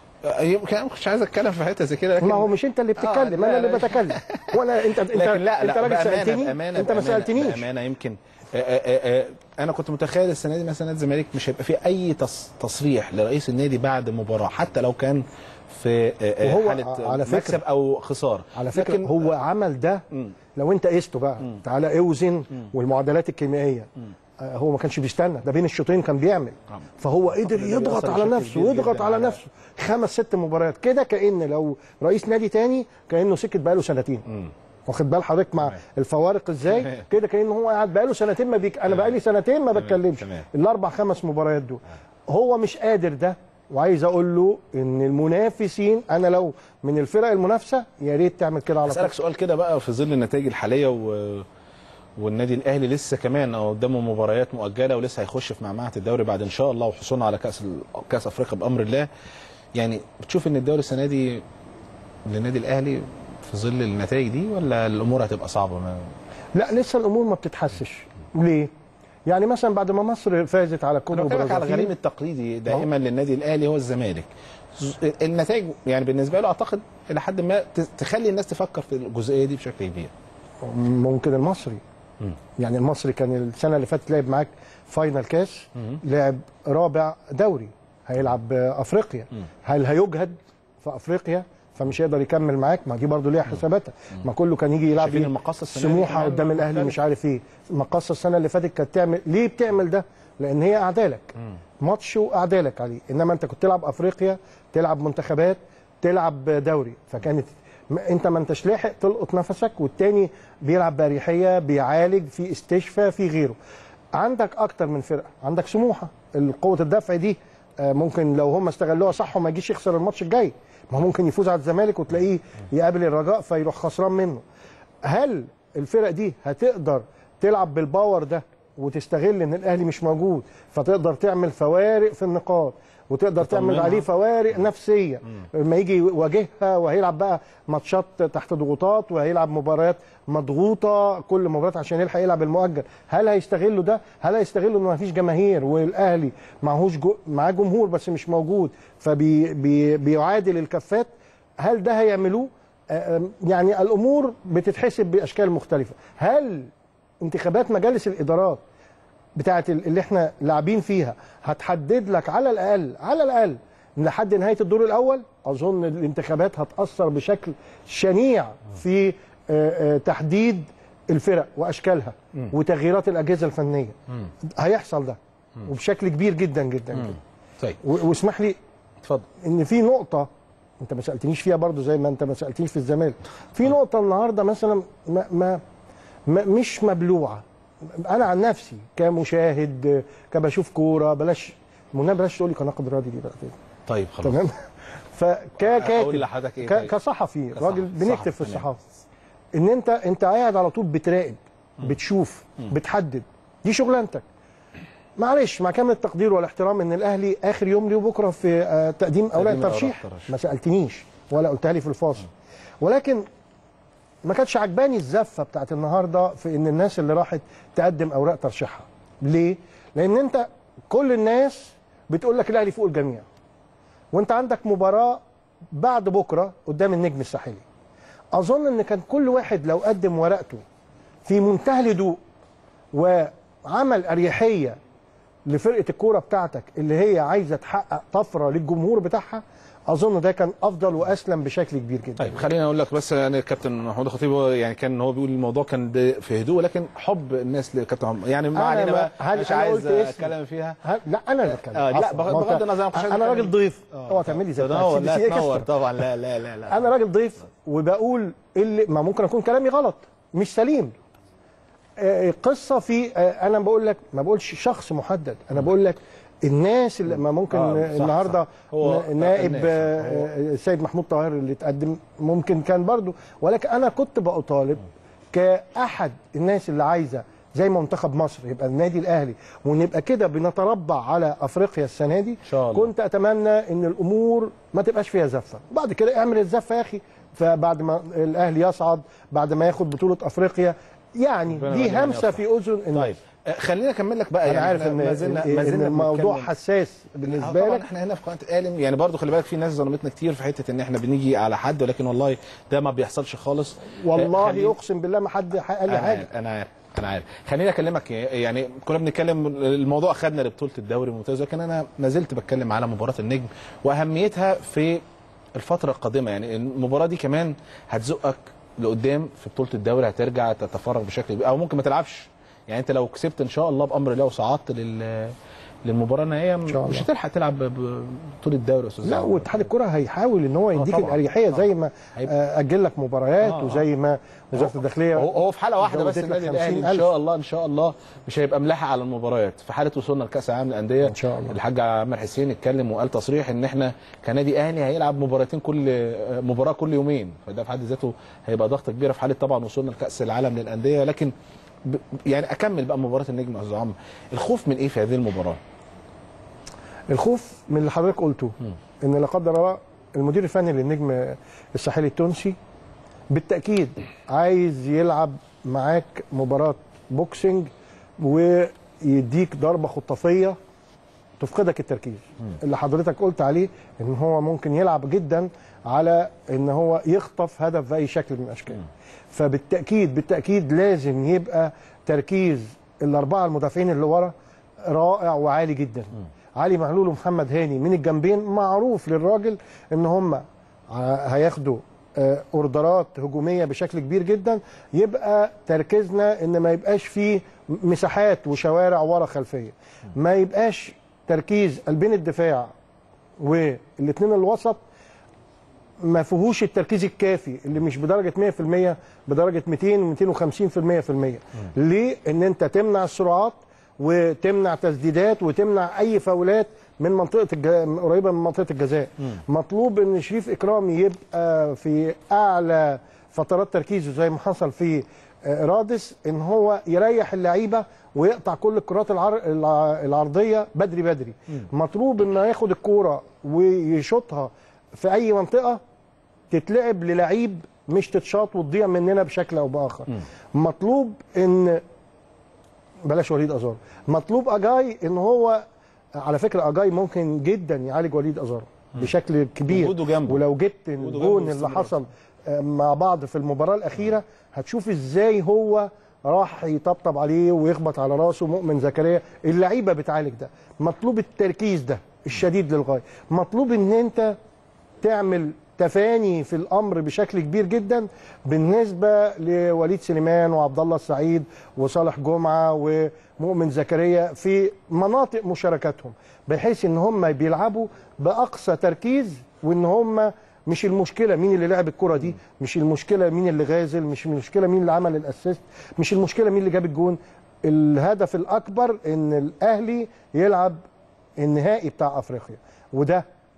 يمكن انا مش عايز اتكلم في حته زي كده لكن ما هو مش انت اللي بتتكلم آه، انا لا، اللي لا. بتكلم ولا انت انت لكن لا انت لا راجل بأمانة سالتني بأمانة انت ما بأمانة- سالتنيش بامانه يمكن آه، آه، آه، انا كنت متخيل السنه دي مثلا نادي الزمالك مش هيبقى فيه اي تص- تصريح لرئيس النادي بعد مباراه حتى لو كان في آه، آه، وهو حاله على فكرة- مكسب او خساره على فكره لكن هو عمل ده لو انت قسته بقى تعالى اوزن والمعادلات الكيميائيه آه، هو ما كانش بيستنى ده بين الشوطين كان بيعمل فهو قدر ده يضغط بيأثر على بشكل نفسه كبير ويضغط جداً على على- نفسه خمس ست مباريات كده كان لو رئيس نادي تاني كانه سكت بقاله سنتين واخد بال حضرتك مع الفوارق ازاي كده كان هو قاعد بقاله سنتين ما بيك... انا بقالي سنتين ما بتكلمش تمام. الاربع خمس مباريات دول هو مش قادر ده وعايز اقول له ان المنافسين انا لو من الفرق المنافسه يا ريت تعمل كده على طول اسالك سؤال كده بقى في ظل النتائج الحاليه و... والنادي الاهلي لسه كمان قدامه مباريات مؤجله ولسه هيخش في معمعه الدوري بعد ان شاء الله وحصولنا على كاس ال... كاس افريقيا بامر الله يعني بتشوف ان الدوري السنه دي للنادي الاهلي في ظل النتائج دي ولا الامور هتبقى صعبه ما... لا لسه الامور ما بتتحسش ليه يعني مثلا بعد ما مصر فازت على انا كونغو بتكلم على برازافيل الغريم التقليدي دائما للنادي الاهلي هو الزمالك النتائج يعني بالنسبه له اعتقد الى حد ما ت- تخلي الناس تفكر في الجزئيه دي بشكل كبير ممكن المصري يعني المصري كان السنه اللي فاتت لعب معاك فاينل كاس لعب رابع دوري هيلعب افريقيا هل هيجهد في افريقيا فمش هيقدر يكمل معاك ما دي برضو ليها حساباتها ما كله كان يجي يلعب شايفين إيه؟ المقصة السنة دي سموحه كمان قدام الاهلي مختلف. مش عارف ايه المقصه السنه اللي فاتت كانت تعمل ليه بتعمل ده لان هي اعدالك ماتش واعدالك عليه انما انت كنت تلعب افريقيا تلعب منتخبات تلعب دوري فكانت م- انت ما انتش لاحق تلقط نفسك والتاني بيلعب باريحيه بيعالج في استشفاء في غيره عندك اكتر من فرقه عندك سموحه قوه الدفع دي آه، ممكن لو هم استغلوها صح وما يجيش يخسر الماتش الجاي ما هو ممكن يفوز على الزمالك وتلاقيه يقابل الرجاء فيروح خسران منه هل الفرق دي هتقدر تلعب بالباور ده وتستغل ان الاهلي مش موجود فتقدر تعمل فوارق في النقاط وتقدر تعمل تطمنها. عليه فوارق نفسيه لما يجي يواجهها وهيلعب بقى ماتشات تحت ضغوطات وهيلعب مباريات مضغوطه كل مباراه عشان يلحق يلعب المؤجل هل هيستغلوا ده هل هيستغلوا ان ما فيش جماهير والاهلي معهوش جو معاه جمهور بس مش موجود فبيعادل الكفات هل ده هيعملوه آه، آم، يعني الامور بتتحسب باشكال مختلفه هل انتخابات مجالس الادارات بتاعت ال- اللي احنا لاعبين فيها هتحدد لك على الاقل على الاقل لحد نهايه الدور الاول اظن الانتخابات هتاثر بشكل شنيع في آه، آه، تحديد الفرق واشكالها وتغييرات الاجهزه الفنيه هيحصل ده وبشكل كبير جدا جدا جدا طيب و- واسمح لي اتفضل ان في نقطه انت ما سالتنيش فيها برضو زي ما انت ما سالتنيش في الزمالك في نقطه النهارده مثلا ما, ما, ما مش مبلوعه انا عن نفسي كمشاهد كبشوف كوره بلاش منى بلاش تقول لي قناه رياضي دي بقى طيب خلاص تمام فككاتب أقول لحضرتك إيه ك- طيب؟ كصحفي كصحفي، راجل بنكتب في صحفي، الصحافه ان انت انت قاعد على طول بتراقب بتشوف بتحدد دي شغلانتك معلش مع كامل التقدير والاحترام ان الاهلي اخر يوم ليه بكره في آه، تقديم اوراق الأوراق ترشيح الترشيح. ما سالتنيش ولا قلتها لي في الفاصل ولكن ما كانتش عجباني الزفه بتاعت النهارده في ان الناس اللي راحت تقدم اوراق ترشيحها ليه لان انت كل الناس بتقول لك الاهلي فوق الجميع وانت عندك مباراه بعد بكره قدام النجم الساحلي اظن ان كان كل واحد لو قدم ورقته في منتهى الهدوء وعمل اريحيه لفرقه الكوره بتاعتك اللي هي عايزه تحقق طفره للجمهور بتاعها اظن ده كان افضل واسلم بشكل كبير جدا طيب خليني اقول لك بس يعني كابتن محمود الخطيب هو يعني كان هو بيقول الموضوع كان ب- في هدوء لكن حب الناس لكابتن محمود يعني ما أنا علينا ما- بقى هل مش أنا عايز قلت اسم؟ اتكلم فيها ها- لا انا اللي بتكلم آه، لا، عفواً. بغض- ما أنت- بغض النظر، أنا مش عايز انا أتكلم. راجل ضيف اوعى تعمل لي زي بتاع تنور CBC لا إكسترا. تنور طبعا لا لا لا لا انا راجل ضيف وبقول اللي ما ممكن اكون كلامي غلط مش سليم آه، قصه في آه، انا بقول لك ما بقولش شخص محدد انا بقول لك الناس اللي ما ممكن آه، آه صح، النهارده صح. هو نا- نائب الناس، آه، هو- آه، السيد محمود طاهر اللي تقدم ممكن كان برضو ولكن انا كنت بطالب كاحد الناس اللي عايزه زي ما منتخب مصر يبقى النادي الاهلي ونبقى كده بنتربع على افريقيا السنه دي إن شاء الله. كنت اتمنى ان الامور ما تبقاش فيها زفه بعد كده اعمل الزفه يا اخي فبعد ما الاهلي يصعد بعد ما ياخد بطوله افريقيا يعني ربنا دي يودينا همسه يصعد. في اذن الناس طيب آه، خليني اكمل لك بقى انا يعني عارف إحنا ان ما زلنا إن ما زلنا الموضوع بنتكلم. حساس آه، بالنسبه طبعا لك احنا هنا في قناه قالم يعني برضو خلي بالك في ناس ظلمتنا كتير في حته ان احنا بنيجي على حد ولكن والله ده ما بيحصلش خالص آه، والله خليني- اقسم بالله ما حد قال لي انا حاجه عارف انا عارف انا عارف خليني اكلمك يعني كنا بنتكلم الموضوع اخذنا لبطوله الدوري الممتاز لكن انا ما زلت بتكلم على مباراه النجم واهميتها في الفتره القادمه يعني المباراه دي كمان هتزقك لقدام في بطوله الدوري هترجع تتفرغ بشكل كبير او ممكن ما تلعبش يعني انت لو كسبت ان شاء الله بامر الله وصعدت لل للمباراه النهائيه شاء الله. مش هتلحق تلعب ب- ب- بطوله الدوري يا استاذ لا عمرو. واتحاد الكره هيحاول ان هو يديك طبعاً. الاريحيه زي ما هيبقى- آه، اجل لك مباريات آه، آه. وزي ما وزاره الداخليه هو هو في حاله واحده بس زودت لك النادي الاهلي ان 50,000. شاء الله ان شاء الله مش هيبقى ملاحق على المباريات في حاله وصولنا لكاس العالم للانديه إن شاء الله. الحاج عامر حسين اتكلم وقال تصريح ان احنا كنادي اهلي هيلعب مباراتين كل مباراه كل يومين فده في حد ذاته هيبقى ضغط كبيره في حاله طبعا وصولنا لكاس العالم للانديه لكن ب... يعني اكمل بقى مباراه النجم يا استاذ عمرو الخوف من ايه في هذه المباراه؟ الخوف من اللي حضرتك قلته ان لا قدر الله المدير الفني للنجم الساحلي التونسي بالتاكيد عايز يلعب معاك مباراه بوكسنج ويديك ضربه خطافيه تفقدك التركيز اللي حضرتك قلت عليه ان هو ممكن يلعب جدا على ان هو يخطف هدف باي شكل من الاشكال فبالتاكيد بالتاكيد لازم يبقى تركيز الاربعه المدافعين اللي ورا رائع وعالي جدا علي معلول ومحمد هاني من الجنبين معروف للراجل ان هم هياخدوا آه، اوردرات هجوميه بشكل كبير جدا يبقى تركيزنا ان ما يبقاش فيه مساحات وشوارع ورا خلفيه ما يبقاش تركيز قلبين الدفاع والاثنين الوسط ما فيهوش التركيز الكافي اللي مش بدرجه 100% بدرجه 200 250% في المية ليه ان انت تمنع السرعات وتمنع تسديدات وتمنع اي فاولات من منطقه الج... قريبه من منطقه الجزاء مطلوب ان شريف اكرامي يبقى في اعلى فترات تركيزه زي ما حصل في آه، رادس ان هو يريح اللعيبه ويقطع كل الكرات العر... الع- العرضيه بدري بدري مطلوب انه ياخد الكوره ويشوطها في اي منطقه تتلعب للعيب مش تتشاط وتضيع مننا بشكل او باخر مطلوب ان بلاش وليد ازار مطلوب اجاي ان هو على فكره اجاي ممكن جدا يعالج وليد ازار بشكل كبير وجوده جنبه. ولو جبت وجوده الجون جنبه اللي باستمرار. حصل آه، مع بعض في المباراه الاخيره هتشوف ازاي هو راح يطبطب عليه ويخبط على راسه مؤمن زكريا اللعيبه بتعالج ده مطلوب التركيز ده الشديد للغايه مطلوب ان انت تعمل تفاني في الامر بشكل كبير جدا بالنسبه لوليد سليمان وعبد الله السعيد وصالح جمعه ومؤمن زكريا في مناطق مشاركتهم بحيث ان هم بيلعبوا باقصى تركيز وان هم مش المشكله مين اللي لعب الكره دي مش المشكله مين اللي غازل مش المشكله مين اللي عمل الاسيست مش المشكله مين اللي جاب الجون الهدف الاكبر ان الاهلي يلعب النهائي بتاع افريقيا وده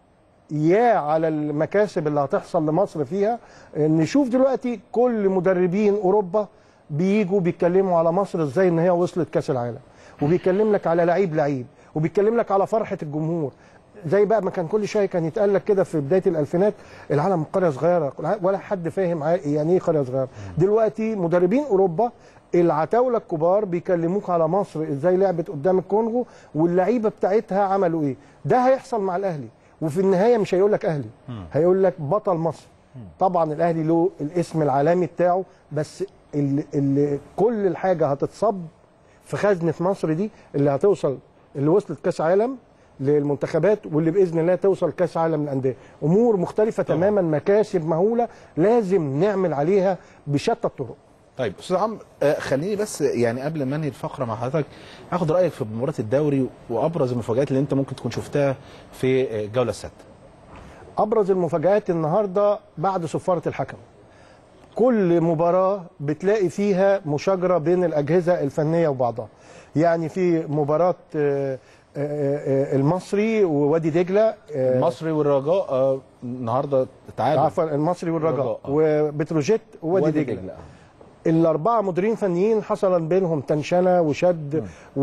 يا على المكاسب اللي هتحصل لمصر فيها نشوف دلوقتي كل مدربين اوروبا بيجوا بيتكلموا على مصر ازاي ان هي وصلت كاس العالم وبيتكلم لك على لعيب لعيب وبيتكلم لك على فرحه الجمهور زي بقى ما كان كل شويه كان يتقال لك كده في بدايه الالفينات العالم قريه صغيره ولا حد فاهم ع- يعني ايه قريه صغيره دلوقتي مدربين اوروبا العتاوله الكبار بيكلموك على مصر ازاي لعبت قدام الكونغو واللعيبه بتاعتها عملوا ايه ده هيحصل مع الاهلي وفي النهايه مش هيقول لك اهلي هيقول لك بطل مصر طبعا الاهلي له الاسم العالمي بتاعه بس ال ال كل الحاجه هتتصب في خزنه مصر دي اللي هتوصل اللي وصلت كاس عالم للمنتخبات واللي باذن الله توصل كاس عالم للانديه امور مختلفه تماما مكاسب مهوله لازم نعمل عليها بشتى الطرق طيب استاذ عمرو آه، خليني بس يعني قبل ما انهي الفقره مع حضرتك اخد رايك في مباراه الدوري وابرز المفاجات اللي انت ممكن تكون شفتها في آه، الجوله السادسه ابرز المفاجات النهارده بعد صفاره الحكم كل مباراه بتلاقي فيها مشاجره بين الاجهزه الفنيه وبعضها يعني في مباراه آه، آه، آه، المصري ووادي دجله آه، المصري والرجاء آه، النهارده تعادل عفوا المصري والرجاء الرجاء، آه. وبتروجيت ووادي دجله الاربعه مديرين فنيين حصل بينهم تنشنه وشد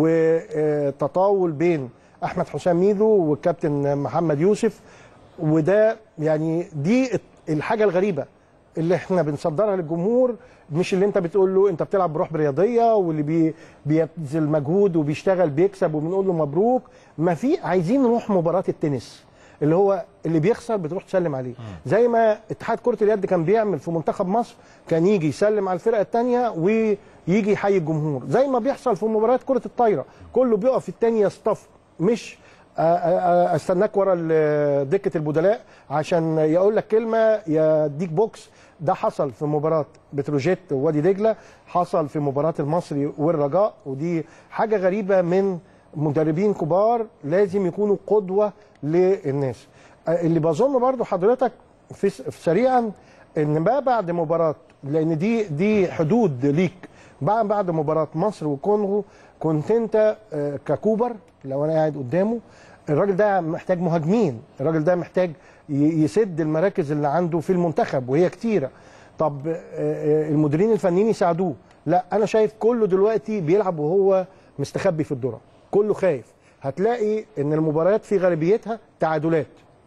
وتطاول بين احمد حسام ميدو والكابتن محمد يوسف وده يعني دي الحاجه الغريبه اللي احنا بنصدرها للجمهور مش اللي انت بتقول له انت بتلعب بروح رياضيه واللي بي بيبذل مجهود وبيشتغل بيكسب وبنقول له مبروك ما في عايزين نروح مباراه التنس اللي هو اللي بيخسر بتروح تسلم عليه زي ما اتحاد كره اليد كان بيعمل في منتخب مصر كان يجي يسلم على الفرقه الثانيه ويجي يحيي الجمهور زي ما بيحصل في مباريات كره الطايره كله بيقف الثاني يصطف مش آ- آ- آ- استناك ورا ال- دكه البدلاء عشان يقول لك كلمه يديك بوكس ده حصل في مباراه بتروجيت ووادي دجله حصل في مباراه المصري والرجاء ودي حاجه غريبه من مدربين كبار لازم يكونوا قدوه للناس آه، اللي بظن برضو حضرتك في في سريعا ان بقى بعد مباراه لان دي دي حدود ليك بعد بعد مباراه مصر والكونغو كنت انت آه، ككوبر لو انا قاعد قدامه الراجل ده محتاج مهاجمين الراجل ده محتاج ي- يسد المراكز اللي عنده في المنتخب وهي كتيره طب آه، آه، المديرين الفنيين يساعدوه لا انا شايف كله دلوقتي بيلعب وهو مستخبي في الذره كله خايف هتلاقي ان المباريات في غالبيتها تعادلات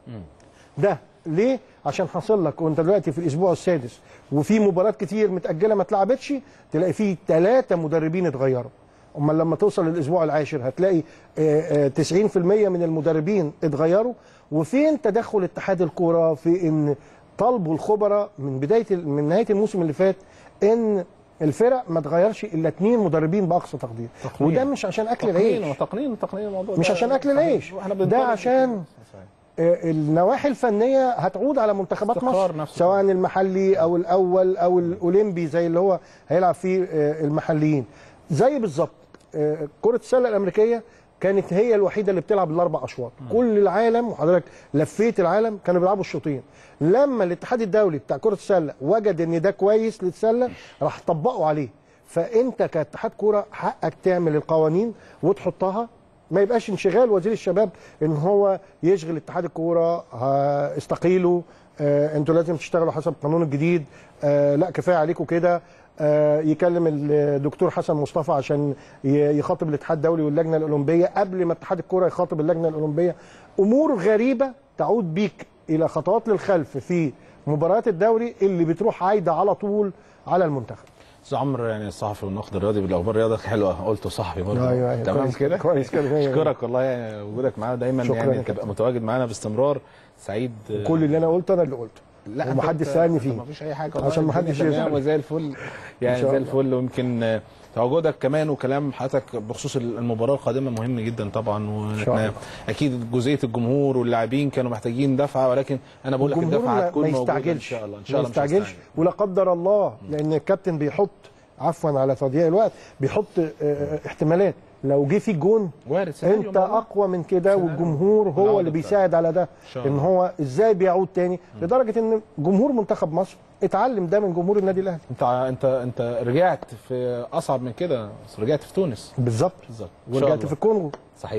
ده ليه عشان حاصل لك وانت دلوقتي في الاسبوع السادس وفي مباريات كتير متاجله ما اتلعبتش تلاقي فيه ثلاثه مدربين اتغيروا امال لما توصل للاسبوع العاشر هتلاقي آه، آه، 90% من المدربين اتغيروا وفين تدخل اتحاد الكوره في ان طلبوا الخبراء من بدايه ال- من نهايه الموسم اللي فات ان الفرق ما تغيرش الا اثنين مدربين باقصى تقدير وده مش عشان اكل العيش تقنين وتقنين تقنين الموضوع مش ده عشان أكل صحيح. العيش. واحنا ده بنطالب عشان صحيح. آه، النواحي الفنيه هتعود على منتخبات استقرار مصر نفسه. سواء المحلي او الاول او الاولمبي زي اللي هو هيلعب فيه آه، المحليين زي بالظبط آه، كره السله الامريكيه كانت هي الوحيده اللي بتلعب الاربع اشواط كل العالم وحضرتك لفيت العالم كانوا بيلعبوا الشوطين لما الاتحاد الدولي بتاع كره السله وجد ان ده كويس للسله راح طبقوا عليه فانت كاتحاد كوره حقك تعمل القوانين وتحطها ما يبقاش انشغال وزير الشباب ان هو يشغل اتحاد الكوره ها، استقيلوا آه، انتوا لازم تشتغلوا حسب القانون الجديد آه، لا كفايه عليكم كده آه، يكلم الدكتور حسن مصطفى عشان ي- يخاطب الاتحاد الدولي واللجنه الاولمبيه قبل ما اتحاد الكوره يخاطب اللجنه الاولمبيه امور غريبه تعود بيك الى خطوات للخلف في مباريات الدوري اللي بتروح عايده على طول على المنتخب استاذ عمرو يعني الصحفي والنقد الرياضي بالاخبار الرياضه حلوه قلته صحفي برضه أيوة، أيوة، تمام كويس كده كويس كده، مية مية. اشكرك والله يعني وجودك معانا دايما شكراً يعني يا تبقى متواجد معانا باستمرار سعيد كل اللي انا قلته انا اللي قلته لا ومحدش سالني فيه ما فيش اي حاجه والله عشان الدنيا محدش تمام يزعل. وزي الفل يعني إن شاء زي الله. الفل ويمكن آه، تواجدك كمان وكلام حضرتك بخصوص المباراه القادمه مهم جدا طبعا شاء واحنا الله. اكيد جزئيه الجمهور واللاعبين كانوا محتاجين دفعه ولكن انا بقول لك الجمهور الدفعه ما- هتكون ما موجوده ان يستعجلش شاء الله ان شاء ما الله مش يستعجلش هستعجل. ولا قدر الله لان الكابتن بيحط عفوا على تضييع الوقت بيحط آه، آه، احتمالات لو جه فيك جون وارد سيناريو انت موجود. اقوى من كده سيناريو. والجمهور هو والعودة اللي بتاعته. بيساعد على ده شاء ان الله. هو ازاي بيعود تاني لدرجه ان جمهور منتخب مصر اتعلم ده من جمهور النادي الاهلي انت انت انت رجعت في اصعب من كده رجعت في تونس بالظبط بالظبط إن شاء ورجعت الله. في الكونغو صحيح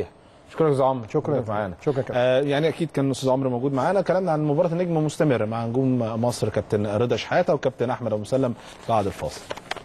شكرا يا استاذ عمرو شكراً. وجودك معانا شكراً كابتن. آه يعني اكيد كان استاذ عمرو موجود معانا كلامنا عن مباراه النجم مستمر مع نجوم مصر كابتن رضا شحاته وكابتن احمد ابو مسلم بعد الفاصل